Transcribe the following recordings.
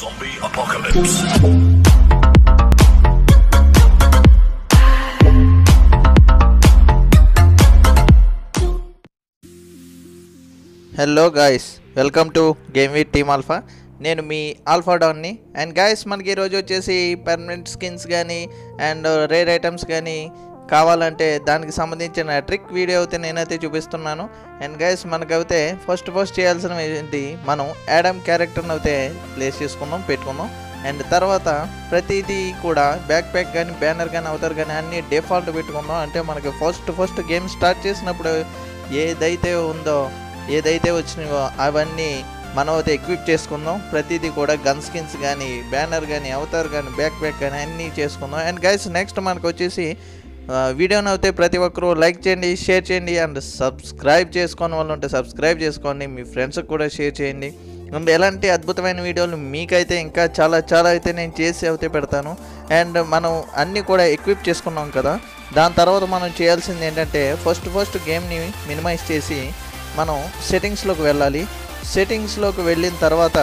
Zombie apocalypse. Hello guys welcome to game with Team Alpha నేను మీ Alpha డాన్ని and guys మనకి ఈరోజు వచ్చేసి పర్మనెంట్ స్కిన్స్ కానీ అండ్ రేర్ ఐటమ్స్ కానీ కావాలంటే దానికి సంబంధించిన ట్రిక్ వీడియో అయితే నేనైతే చూపిస్తున్నాను అండ్ గైస్ మనకైతే ఫస్ట్ ఫస్ట్ చేయాల్సిన ఏంటి మనం యాడమ్ క్యారెక్టర్ని అయితే ప్లేస్ చేసుకుందాం పెట్టుకుందాం అండ్ తర్వాత ప్రతిదీ కూడా బ్యాక్ ప్యాక్ కానీ బ్యానర్ కానీ అవుతారు కానీ అన్ని డిఫాల్ట్ పెట్టుకుందాం అంటే మనకి ఫస్ట్ ఫస్ట్ గేమ్ స్టార్ట్ చేసినప్పుడు ఏదైతే ఉందో ఏదైతే వచ్చినాయో అవన్నీ మనం అయితే ఎక్విప్ చేసుకుందాం ప్రతిదీ కూడా గన్ స్కిన్స్ కానీ బ్యానర్ కానీ అవతార్ కానీ బ్యాక్ ప్యాక్ కానీ అన్నీ చేసుకుందాం అండ్ గైస్ నెక్స్ట్ మనకు వచ్చేసి ఆ, వీడియోని అయితే ప్రతి ఒక్కరూ లైక్ చేయండి షేర్ చేయండి అండ్ సబ్స్క్రైబ్ చేసుకోని వాళ్ళు ఉంటే సబ్స్క్రైబ్ చేసుకోండి మీ ఫ్రెండ్స్కి కూడా షేర్ చేయండి అండ్ ఎలాంటి అద్భుతమైన వీడియోలు మీకైతే ఇంకా చాలా చాలా అయితే నేను చేసి అయితే పెడతాను అండ్ మనం అన్నీ కూడా ఎక్విప్ చేసుకున్నాం కదా దాని తర్వాత మనం చేయాల్సింది ఏంటంటే ఫస్ట్ ఫస్ట్ గేమ్ని మినిమైజ్ చేసి మనం సెట్టింగ్స్లోకి వెళ్ళాలి సెట్టింగ్స్లోకి వెళ్ళిన తర్వాత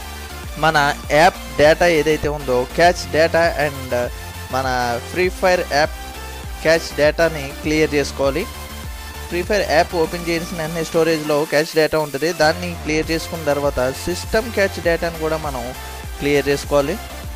మన యాప్ డేటా ఏదైతే ఉందో క్యాచ్ డేటా అండ్ మన ఫ్రీ ఫైర్ యాప్ క్యాచ్ డేటాని క్లియర్ చేసుకోవాలి ఫ్రీ ఫైర్ యాప్ ఓపెన్ చేసిన వెంటనే స్టోరేజ్లో క్యాచ్ డేటా ఉంటుంది దాన్ని క్లియర్ చేసుకున్న తర్వాత సిస్టమ్ క్యాచ్ డేటాని కూడా మనం క్లియర్ చేసుకోవాలి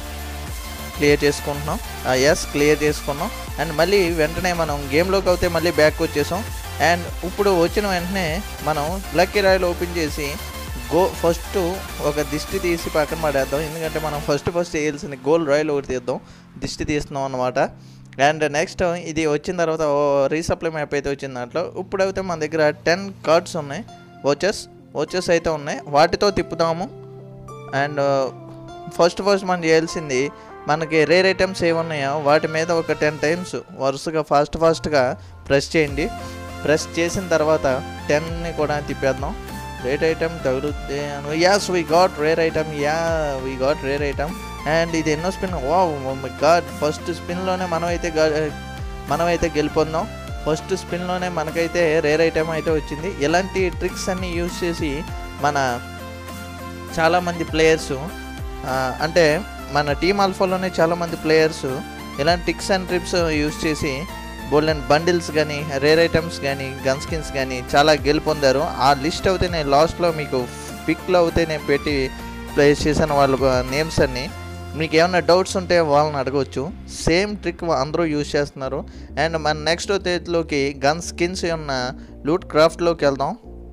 క్లియర్ చేసుకుంటున్నాం ఎస్ క్లియర్ చేసుకున్నాం అండ్ మళ్ళీ వెంటనే మనం గేమ్లోకి అయితే మళ్ళీ బ్యాక్ వచ్చేసాం అండ్ ఇప్పుడు వచ్చిన వెంటనే మనం లక్కీ రాయల్ ఓపెన్ చేసి గో ఫస్ట్ ఒక దిష్టి తీసి పక్కన పడేద్దాం ఎందుకంటే మనం ఫస్ట్ ఫస్ట్ వేయాల్సిన గోల్ రాయల్ ఒకటి తీద్దాం దిష్టి తీస్తున్నాం అనమాట అండ్ నెక్స్ట్ ఇది వచ్చిన తర్వాత రీసప్లై మ్యాప్ అయితే వచ్చిన దాంట్లో ఇప్పుడైతే మన దగ్గర టెన్ కార్డ్స్ ఉన్నాయి వాచెస్ వాచెస్ అయితే ఉన్నాయి వాటితో తిప్పుదాము అండ్ ఫస్ట్ ఫస్ట్ మనం చేయాల్సింది మనకి రేర్ ఐటమ్స్ ఏమున్నాయో వాటి మీద ఒక టెన్ టైమ్స్ వరుసగా ఫాస్ట్ ఫాస్ట్గా ప్రెస్ చేయండి ప్రెస్ చేసిన తర్వాత టెన్ని కూడా తిప్పేద్దాం రేట్ ఐటమ్ తగులుద్ది as we got rare item yeah we got rare item and ఇది ఎన్నో స్పిన్ వా గాడ్ ఫస్ట్ స్పిన్లోనే మనం అయితే మనం అయితే గెలుపొందాం ఫస్ట్ స్పిన్లోనే మనకైతే రేర్ ఐటమ్ అయితే వచ్చింది ఇలాంటి ట్రిక్స్ అన్నీ యూజ్ చేసి మన చాలామంది ప్లేయర్స్ అంటే మన టీమ్ ఆల్ఫాలోనే చాలామంది ప్లేయర్స్ ఇలాంటి టిక్స్ అండ్ ట్రిప్స్ యూజ్ చేసి బోల్డెన్ బండిల్స్ కానీ రేర్ ఐటమ్స్ కానీ గన్ స్కిన్స్ కానీ చాలా గెలుపొందారు ఆ లిస్ట్ అయితే నేను లాస్ట్లో మీకు పిక్లో అయితే నేను పెట్టి ప్లేస్ చేశాను వాళ్ళ నేమ్స్ అన్ని మీకు ఏమైనా డౌట్స్ ఉంటే వాళ్ళని అడగవచ్చు సేమ్ ట్రిక్ అందరూ యూజ్ చేస్తున్నారు అండ్ మన నెక్స్ట్ తేతిలోకి గన్ స్కిన్స్ ఉన్న లూట్ క్రాఫ్ట్లోకి వెళ్దాం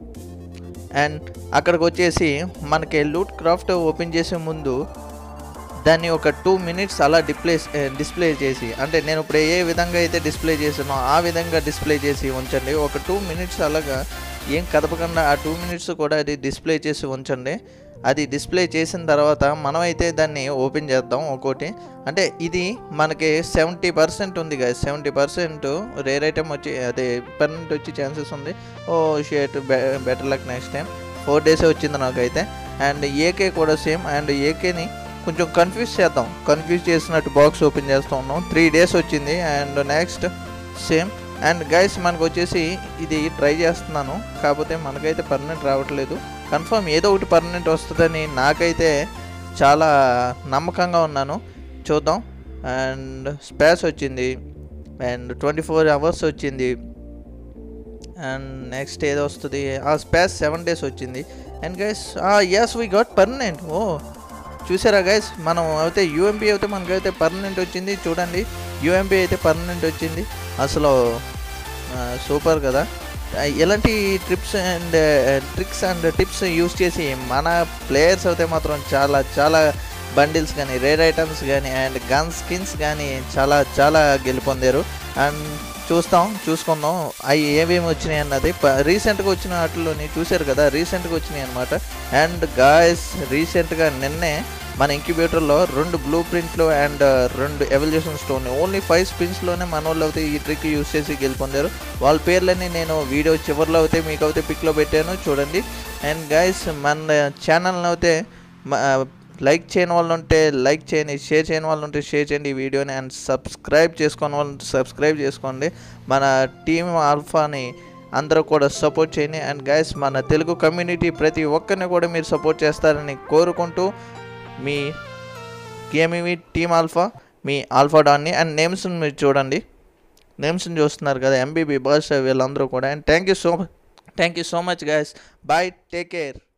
అండ్ అక్కడికి వచ్చేసి మనకి లూట్ క్రాఫ్ట్ ఓపెన్ చేసే ముందు దాన్ని ఒక టూ మినిట్స్ అలా డిస్ప్లే డిస్ప్లే చేసి అంటే నేను ఇప్పుడు ఏ విధంగా అయితే డిస్ప్లే చేసానో ఆ విధంగా డిస్ప్లే చేసి ఉంచండి ఒక టూ మినిట్స్ అలాగా ఏం కదపకుండా ఆ టూ మినిట్స్ కూడా అది డిస్ప్లే చేసి ఉంచండి అది డిస్ప్లే చేసిన తర్వాత మనం అయితే దాన్ని ఓపెన్ చేద్దాం ఒక్కోటి అంటే ఇది మనకి సెవెంటీ పర్సెంట్ ఉంది కదా సెవెంటీ పర్సెంట్ రేర్ ఐటమ్ వచ్చి అదే పర్మనెంట్ వచ్చే ఛాన్సెస్ ఉంది oh shit better luck next time four డేసే వచ్చింది నాకైతే అండ్ ఏకే కూడా సేమ్ అండ్ ఏకేని కొంచెం కన్ఫ్యూజ్ చేద్దాం కన్ఫ్యూజ్ చేసినట్టు బాక్స్ ఓపెన్ చేస్తూ ఉన్నాం త్రీ డేస్ వచ్చింది and next same and guys మనకు వచ్చేసి ఇది ట్రై చేస్తున్నాను కాకపోతే మనకైతే పర్మనెంట్ రావట్లేదు కన్ఫర్మ్ ఏదో ఒకటి పర్మనెంట్ వస్తుందని నాకైతే చాలా నమ్మకంగా ఉన్నాను చూద్దాం అండ్ స్పేస్ వచ్చింది అండ్ ట్వంటీ ఫోర్ అవర్స్ వచ్చింది అండ్ నెక్స్ట్ ఏదో వస్తుంది ఆ స్పేస్ సెవెన్ డేస్ వచ్చింది and guys yes we got permanent oh చూసారా గైస్ మనం అయితే యూఎంపీ అయితే మనకైతే పర్మనెంట్ వచ్చింది చూడండి యూఎంపీ అయితే పర్మనెంట్ వచ్చింది అసలు సూపర్ కదా ఆ, ఇలాంటి trips and tricks and tips use చేసి మన ప్లేయర్స్ అయితే మాత్రం చాలా చాలా బండిల్స్ కానీ రేర్ ఐటమ్స్ కానీ అండ్ గన్ స్కిన్స్ కానీ చాలా చాలా గెలుపొందారు అండ్ చూస్తాం చూసుకుందాం అవి ఏమేమి వచ్చినాయి అన్నది రీసెంట్గా వచ్చిన వాటిలోని చూశారు కదా రీసెంట్గా వచ్చినాయి అనమాట అండ్ గాయస్ రీసెంట్గా నిన్నే మన ఇంక్యుబేటర్లో రెండు బ్లూ ప్రింట్లు అండ్ రెండు ఎవల్యూషన్ స్టోన్ ఓన్లీ ఫైవ్ స్పిన్స్లోనే మన వాళ్ళు అయితే ఈ ట్రిక్ యూస్ చేసి గెలుపొందారు వాళ్ళ పేర్లని నేను వీడియో చివరిలో అయితే మీకు అయితే పిక్లో పెట్టాను చూడండి అండ్ గైస్ మన ఛానల్ని అయితే లైక్ చేయని వాళ్ళు ఉంటే లైక్ చేయండి షేర్ చేయని వాళ్ళు ఉంటే షేర్ చేయండి ఈ వీడియోని అండ్ సబ్స్క్రైబ్ చేసుకుని వాళ్ళు ఉంటే సబ్స్క్రైబ్ చేసుకోండి మన టీమ్ ఆల్ఫాని అందరూ కూడా సపోర్ట్ చేయండి అండ్ గైస్ మన తెలుగు కమ్యూనిటీ ప్రతి ఒక్కరిని కూడా మీరు సపోర్ట్ చేస్తారని కోరుకుంటూ మీ గేమివి టీమ్ ఆల్ఫా మీ ఆల్ఫా డాన్ని అండ్ నేమ్స్ మీరు చూడండి నేమ్స్ని చూస్తున్నారు కదా ఎంబీబీ బర్స్ వీళ్ళందరూ కూడా and thank you so thank you so much guys bye take care